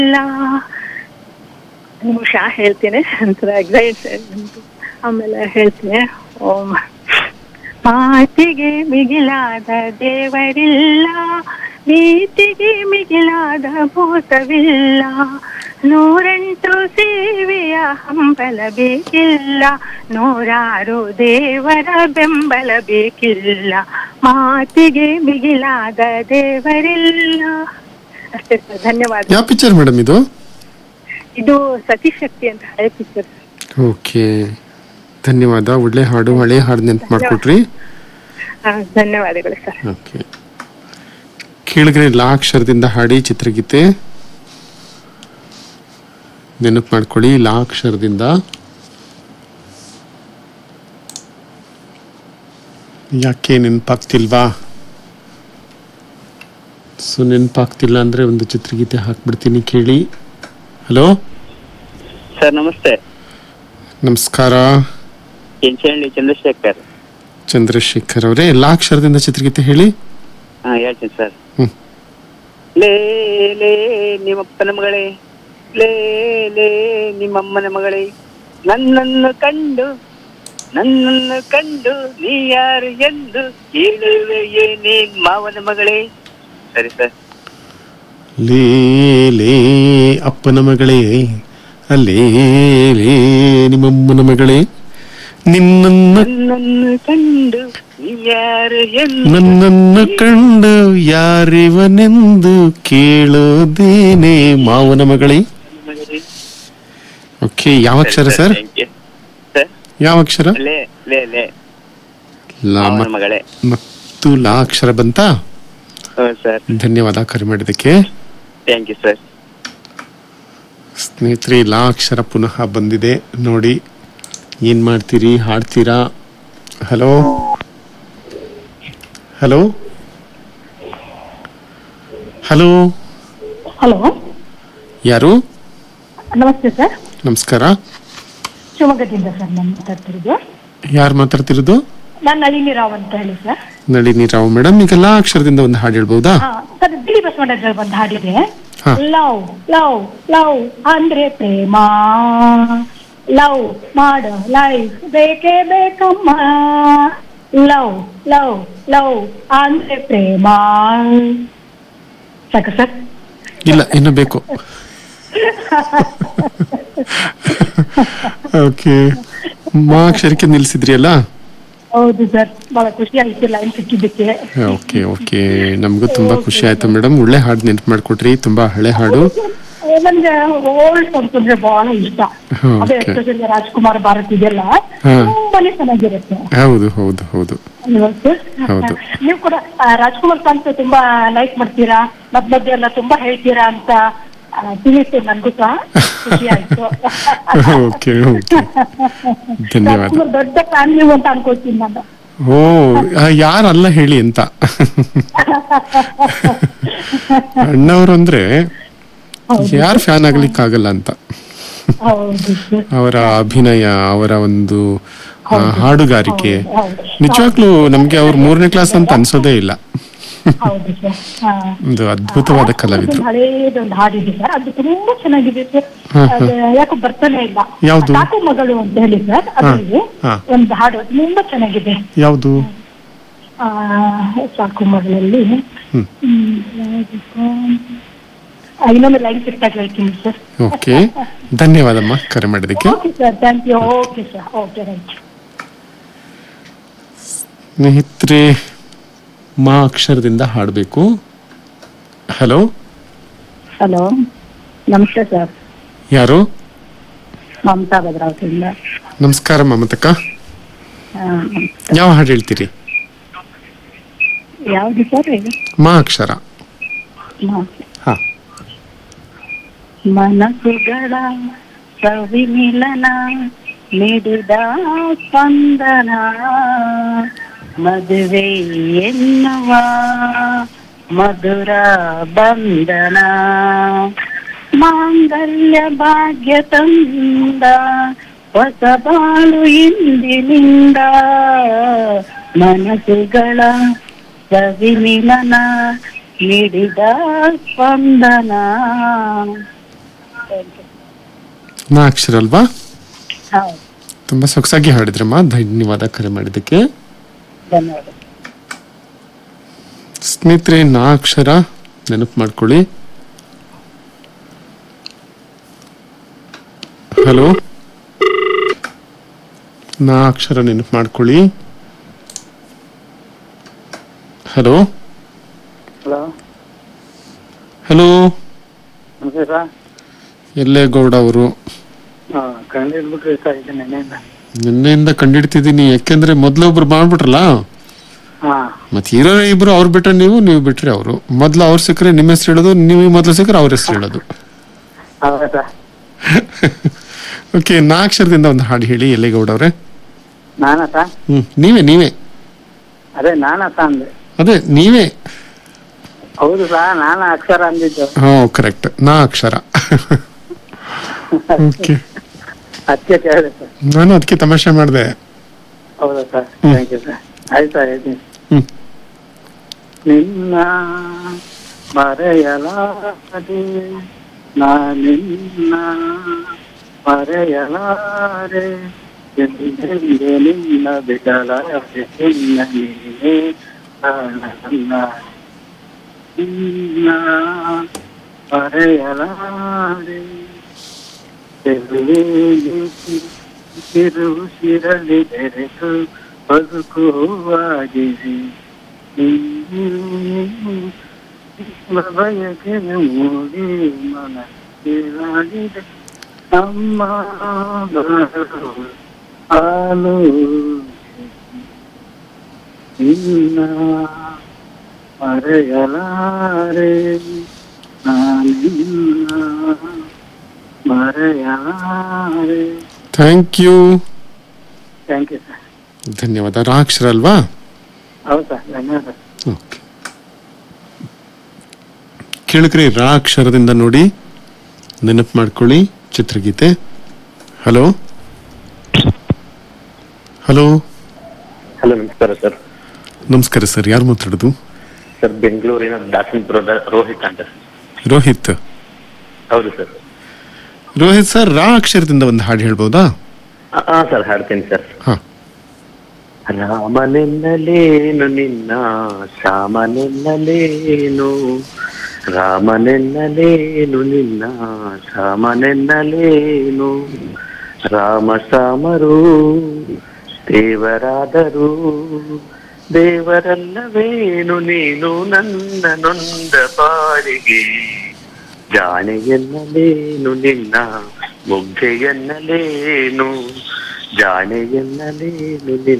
ಇಲ್ಲ ನಿಮಿಷ ಹೇಳ್ತೀನಿ ಒಂಥರ ಎಕ್ಸೈಟ್ ಆಮೇಲೆ ಹೇಳ್ತೀನಿ ಓಂ ಮಾತಿಗೆ ಮಿಗಿಲಾದ ದೇವರಿಲ್ಲ ನೀತಿಗೆ ಮಿಗಿಲಾದ ಮೋಸವಿಲ್ಲ ನೂರೆಂಟು ಸೇವೆಯ ಹಂಬಲ ಬೇಕಿಲ್ಲ ನೂರಾರು ದೇವರ ಬೆಂಬಲ ಬೇಕಿಲ್ಲ ಮಾತಿಗೆ ಮಿಗಿಲಾದ ದೇವರಿಲ್ಲ ಅಷ್ಟೇ ಸರ್ ಧನ್ಯವಾದ ಯಾವ ಪಿಕ್ಚರ್ ಮೇಡಮ್ ಇದು ಇದು ಸತಿಶಕ್ತಿ ಅಂತ ಹಳೆ ಪಿಕ್ಚರ್ ಓಕೆ ಧನ್ಯವಾದ ಒಳ್ಳೆ ಹಾಡು ಹಳೆ ಹಾಡು ನೆನ್ಪು ಮಾಡ್ಕೊಟ್ರಿ ಧನ್ಯವಾದಗಳು ಸರ್ ಓಕೆ ಕೇಳಿದ್ರೆ ಲಾ ಅಕ್ಷರದಿಂದ ಹಾಡಿ ಚಿತ್ರಗೀತೆ ನೆನಪು ಮಾಡ್ಕೊಳ್ಳಿ ಲಾ ಅಕ್ಷರದಿಂದ ಯಾಕೆ ನೆನಪಾಗ್ತಿಲ್ವಾ ಸೊ ನೆನಪಾಗ್ತಿಲ್ಲ ಅಂದ್ರೆ ಒಂದು ಚಿತ್ರಗೀತೆ ಹಾಕ್ಬಿಡ್ತೀನಿ ಕೇಳಿ ಹಲೋ ಸರ್ ನಮಸ್ತೆ ನಮಸ್ಕಾರ ಕೆಂಚನಹಳ್ಳಿ ಚಂದ್ರಶೇಖರ್ ಚಂದ್ರಶೇಖರ್ ಅವರೇ ಲಾ ಅಕ್ಷರದಿಂದ ಚಿತ್ರಗೀತೆ ಹೇಳಿ ಹಾ ಹೇಳ್ತೀನಿ ಸರ್ ಹ್ಮ್. ಲೇ ಲೇ ನಿಮ್ಮಪ್ಪನ ಮಗಳೇ ಲೇ ಲೇ ನಿಮ್ಮಮ್ಮನ ಮಗಳೇ ನನ್ನನ್ನು ಕಂಡು ನನ್ನನ್ನು ಕಂಡು ನೀ ಯಾರು ಎಂದು ಕೇಳುವೆ ಏನೇ ಮಾವನ ಮಗಳೇ ಸರಿ ಸರ್ ಲೇ ಲೇ ಅಪ್ಪನ ಮಗಳೇ ಅಲ್ಲೇ ಲೇ ನಿಮ್ಮಮ್ಮನ ಮಗಳೇ ನಿನ್ನನ್ನ ನನ್ನನ್ನು ಕಂಡು ನೀ ಯಾರು ಎಂದು ನನ್ನನ್ನು ಕಂಡು ಯಾರಿವನೆಂದು ಕೇಳೋದೇನೆ ಮಾವನ ಮಗಳೇ ಮಗಳೇ. ಓಕೆ ಯಾವ ಅಕ್ಷರ ಸರ್ Thank you. ಸರ್ ಯಾವ ಅಕ್ಷರ ಲೇ ಲೇ ಲೇ ಲಾ ಮಾವನ ಮತ್- ಮಗಳೇ ಮತ್ತು ಲಾ ಅಕ್ಷರ ಬಂತಾ ಹ್ಞೂ ಸರ್ ಧನ್ಯವಾದ ಕರೆ ಮಾಡಿದ್ದಕ್ಕೆ ಥ್ಯಾಂಕ್ ಯು ಸರ್ ಸ್ನೇಹಿತರೆ ಲಾ ಅಕ್ಷರ ಪುನಃ ಬಂದಿದೆ ನೋಡಿ ಏನ್ ಮಾಡ್ತೀರಿ ಹಾಡ್ತೀರಾ ಹಲೋ ಹಲೋ ಹಲೋ ಹಲೋ ಯಾರು ನಮಸ್ತೆ ಸರ್ ನಮಸ್ಕಾರ ಶಿವಮೊಗ್ಗದಿಂದ ಸರ್ ನಾನು ಮಾತಾಡ್ತಿರೋದು ಯಾರು ಮಾತಾಡ್ತಿರೋದು ನಾನು ನಳಿನಿ ರಾವ್ ಅಂತ ಹೇಳಿ ಸರ್ ನಳಿನಿ ರಾವ್ ಮೇಡಮ್ ಈಗ ಲಾ ಅಕ್ಷರದಿಂದ ಒಂದು ಹಾಡು ಹೇಳ್ಬೋದಾ ಹಾ ಸರ್ ಬಿಳಿ ಬಸವಣ್ಣದ್ರಲ್ಲಿ ಒಂದು ಹಾಡಿದೆ ಹಾ. ಲವ್ ಲವ್ ಲವ್ ಅಂದ್ರೆ ಪ್ರೇಮ ಲವ್ ಮಾಡ ಲೈಫ್ ಬೇಕೇ ಬೇಕಮ್ಮ ಲವ್ ಲವ್ ಲವ್ ಅಂದ್ರೆ ಪ್ರೇಮ ಸಾಕ ಸರ್ ಇಲ್ಲ ಇನ್ನು ಬೇಕು ಓಕೆ ಮಾ ಅಕ್ಷರಕ್ಕೆ ನಿಲ್ಸಿದ್ರಿ ಅಲ್ಲ ಹೌದು ಸರ್ ಬಹಳ ಖುಷಿ ಆಯ್ತು ಲೈನ್ ಸಿಕ್ಕಿದ್ದಕ್ಕೆ ಓಕೆ ಓಕೆ ನಮಗೂ ತುಂಬಾ ಖುಷಿ ಆಯ್ತು ಮೇಡಮ್ ಒಳ್ಳೆ ಹಾಡು ನೆನ್ಪು ಮಾಡ್ಕೊಟ್ರಿ ತುಂಬಾ ಹಳೆ ಹಾಡು ನನ್ಗೆ ಓಲ್ಡ್ ಸಾಂಗ್ಸ್ ಅಂದ್ರೆ ಬಹಳ ಇಷ್ಟ ಹಾ, ಅದೇ okay. ಎಸ್ಪೆಷಲಿ ರಾಜ್ಕುಮಾರ್ ಭಾರತ್ ಇದೆಲ್ಲ ಹಾ. ತುಂಬಾನೇ ಚೆನ್ನಾಗಿರುತ್ತೆ ಹೌದು ಹೌದು ಹೌದು ಅಲ್ವಾ sir? ಹೌದು. ನೀವು ಕೂಡ ಆ, ರಾಜ್ಕುಮಾರ್ ಸಾಂಗ್ಸ್ ತುಂಬಾ ಲೈಕ್ ಮಾಡ್ತೀರಾ ಮಧ್ಯ ಮಧ್ಯ ಎಲ್ಲ ತುಂಬಾ ಹೇಳ್ತೀರಾ ಅಂತ ಆ, ತಿಳಿತು ನನ್ಗೂ ಸಹ ಖುಷಿ ಆಯ್ತು ಓಕೆ ಓಕೆ ಧನ್ಯವಾದ ರಾಜ್ಕುಮಾರ್ ದೊಡ್ಡ ಫ್ಯಾನ್ ನೀವು ಅಂತ ಅನ್ಕೋತೀನಿ ನಾನು ಓ ಆ, ಯಾರಲ್ಲ ಹೇಳಿ ಅಂತ ಅಣ್ಣವರು ಅಂದ್ರೆ ಯಾರು ಫ್ಯಾನ್ ಆಗ್ಲಿಕ್ಕಾಗಲ್ಲ ಅಂತ ಹೌದು sir. ಅವರ ಅಭಿನಯ ಅವರ ಒಂದು ಆ, ಹಾಡುಗಾರಿಕೆ ಹೌದು. ನಿಜವಾಗ್ಲೂ ನಮ್ಗೆ ಅವ್ರು ಮೂರನೇ ಕ್ಲಾಸ್ ಅಂತ ಅನ್ಸೋದೇ ಇಲ್ಲ ಹೌದು ಸರ್ ಹಾ ಒಂದು ಅದ್ಭುತವಾದ ಕಲಾವಿದ್ರು ಒಂದು ಹಳೇದೊಂದು ಹಾಡಿದೆ ಸರ್ ಅದು ತುಂಬಾ ಚೆನ್ನಾಗಿದೆ ಸರ್ ಹಾ, ಹಾ. ಅದು ಯಾಕೋ ಬರ್ತಾನೆ ಇಲ್ಲ ಯಾವ್ದು? ಸಾಕು ಮಗಳು ಅಂತ ಹೇಳಿ ಸರ್ ಅದರಲ್ಲಿ ಹಾ. ಒಂದು ಹಾಡು ತುಂಬಾ ಚೆನ್ನಾಗಿದೆ ಯಾವುದು ಆ, ಸಾಕು ಮಗಳಲ್ಲಿ ಹ್ಮ್. ಹ್ಮ್, ಯಾವ್ದಪ್ಪ? ಆ, ಇನ್ನೊಂದು ಲೈನ್ ಸಿಕ್ತಾಗ ಹೇಳ್ತೀನಿ ಸರ್ ಓಕೆ ಧನ್ಯವಾದಮ್ಮ ಕರೆ ಮಾಡಿದ್ದಕ್ಕೆ okay sir thank you okay sir okay right ಸ್ನೇಹಿತರೆ ಮಾ ಅಕ್ಷರದಿಂದ ಹಾಡಬೇಕು ಹಲೋ ಹಲೋ ನಮಸ್ತೆ ಸರ್ ಯಾರು ಮಮತಾ ಭದ್ರಾವತಿಯಿಂದ ನಮಸ್ಕಾರ ಮಮತಕ್ಕ ಯಾವ ಹಾಡು ಹೇಳ್ತೀರಿ ಯಾವುದು ಸರ್ ಮಾ ಅಕ್ಷರ ಹಾ ಮನಸ್ಸುಗಳ ಸವಿಮಿಲನ ನೀಡಿದ ಸ್ಪಂದನ ಮದುವೆ ಎನ್ನುವ ಮಧುರ ಬಂಧನ ಮಾಂಗಲ್ಯ ಭಾಗ್ಯ ತಂದ ಹೊಸ ಬಾಳು ಇಂದಿನಿಂದ ಮನಸ್ಸುಗಳ ಸವಿಮಿಲನ ನೀಡಿದ ಸ್ಪಂದನ ಥ್ಯಾಂಕ್ ಯು ನಾ ಅಕ್ಷರ ಅಲ್ವಾ ಹೌದು ತುಂಬಾ ಸೊಗಸಾಗಿ ಹಾಡಿದ್ರಮ್ಮ ಧನ್ಯವಾದ ಕರೆ ಮಾಡಿದ್ದಕ್ಕೆ ಧನ್ಯವಾದ ಸ್ನೇಹಿತರೆ ನಾ ಅಕ್ಷರ ನೆನಪು ಮಾಡ್ಕೊಳ್ಳಿ ಹಲೋ ನಾ ಅಕ್ಷರ ನೆನಪು ಮಾಡ್ಕೊಳ್ಳಿ ಹಲೋ ಹಲೋ ಹಲೋ ನಮಸ್ತೆ ಸರ್ ಎಲ್ಲೇ ಗೌಡ ಅವರು ಹಾಂ ಕಂಡಿಡ್ಬಿಟ್ರಿ ಸರ್ ಇದು ನೆನ್ನೆಯಿಂದ ನಿನ್ನೆಯಿಂದ ಕಂಡಿಡ್ತಿದ್ದೀನಿ ಯಾಕೆಂದ್ರೆ ಮೊದ್ಲು ಒಬ್ರು ಮಾಡ್ಬಿಟ್ರಲ್ಲ ಹಾಂ ಮತ್ತೆ ಇರೋ ಇಬ್ರು ಅವ್ರು ಬಿಟ್ರೆ ನೀವು ನೀವು ಬಿಟ್ರೆ ಅವರು ಮೊದ್ಲು ಅವ್ರು ಸಿಕ್ಕರೆ ನಿಮ್ಮ ಹೆಸರು ಹೇಳೋದು ನೀವು ಮೊದ್ಲು ಸಿಕ್ಕರೆ ಅವ್ರ ಹೆಸರು ಹೇಳೋದು ಹೌದಾ ಸರ್ ಓಕೆ ನಾ ಅಕ್ಷರದಿಂದ ಒಂದು ಹಾಡು ಹೇಳಿ ಎಲ್ಲಿಗೌಡ ಅವ್ರೆ ನಾನಾ ಸರ್ ಹ್ಮ್ ನೀವೇ ನೀವೇ ಅದೇ ನಾನಾ ಸರ್ ಅಂದೆ ಅದೇ ನೀವೇ ಹೌದು ಸರ್ ನಾನು ಅಕ್ಷರ ಅಂದಿದ್ದು ಹ್ಞೂ ಕರೆಕ್ಟ್ ನಾ ಅಕ್ಷರ ಓಕೆ ಅದಕ್ಕೆ ಕೇಳಿದೆ ಸರ್ ನಾನು ಅದಕ್ಕೆ ತಮಾಷೆ ಮಾಡಿದೆ ಹೌದಾ sir hmm. Thank you sir ಆಯ್ತು ಸರ್ ಹೇಳ್ತೀನಿ ಹ್ಮ್ ನಿನ್ನ ಮರೆಯಲಾರೆ ನಾನಿನ್ನ ಮರೆಯಲಾರೆ ಎಂದೆಂದು ನಿನ್ನ ಬಿಡಲಾರೆ ನಿನ್ನ ನೀನೇ ನನ್ನ ನಿನ್ನ ಮರೆಯಲಾರೆ ತಿರುವು ಶಿರಲಿ ಬೆರೆತು ಬದುಕುವಾಗಿದೆ ಬಯಕೆ ಮೂಡಿ ಮನಸ್ಸಿಲಾಗಿದೆ ನಮ್ಮ ಹಾಲು ಇನ್ನ ಮರೆಯಲಾರೆ ನಾನಿನ್ನ ಮರೆಯಲಾರೆ thank you thank you sir ಧನ್ಯವಾದ ರಾ ಅಕ್ಷರ ಅಲ್ವಾ ಹೌದು ಸರ್ ಧನ್ಯವಾದ ಓಕೆ ಕೇಳಿದ್ರಿ ರಾ ಅಕ್ಷರದಿಂದ ನೋಡಿ ನೆನಪು ಮಾಡ್ಕೊಳ್ಳಿ ಚಿತ್ರಗೀತೆ ಹಲೋ ಹಲೋ ಹಲೋ ನಮಸ್ಕಾರ ಸರ್ ನಮಸ್ಕಾರ ಸರ್ ಯಾರು ಮಾತಾಡೋದು ಸರ್ ಬೆಂಗಳೂರಿನ ದಾಸನಪುರದ ರೋಹಿತ್ ಅಂತ ರೋಹಿತ್ ಹೌದು ಸರ್ ರೋಹಿತ್ ಸರ್ ರಾ ಅಕ್ಷರದಿಂದ ಒಂದು ಹಾಡು ಹೇಳ್ಬೋದಾ ಹಾ ಸರ್ ಹಾಡ್ತೀನಿ ಸರ್ ಹಾ ರಾಮನೆನ್ನಲೇನು ನಿನ್ನ ಶ್ಯಾಮನೆನ್ನಲೇನು ರಾಮನೆನ್ನಲೇನು ನಿನ್ನ ಶ್ಯಾಮನೆನ್ನಲೇನು ರಾಮ ಸಾಮರು ದೇವರಾದರು ದೇವರಲ್ಲವೇನು ನೀನು ನನ್ನ ನೊಂದ ಬಾಳಿಗೆ ಜಾಣೆ ಎನ್ನಲೇನು ನಿನ್ನ ಮುಗ್ಧೆ ಎನ್ನಲೇನು ಜಾಣೆ ಎನ್ನಲೇನು ನಿನ್ನ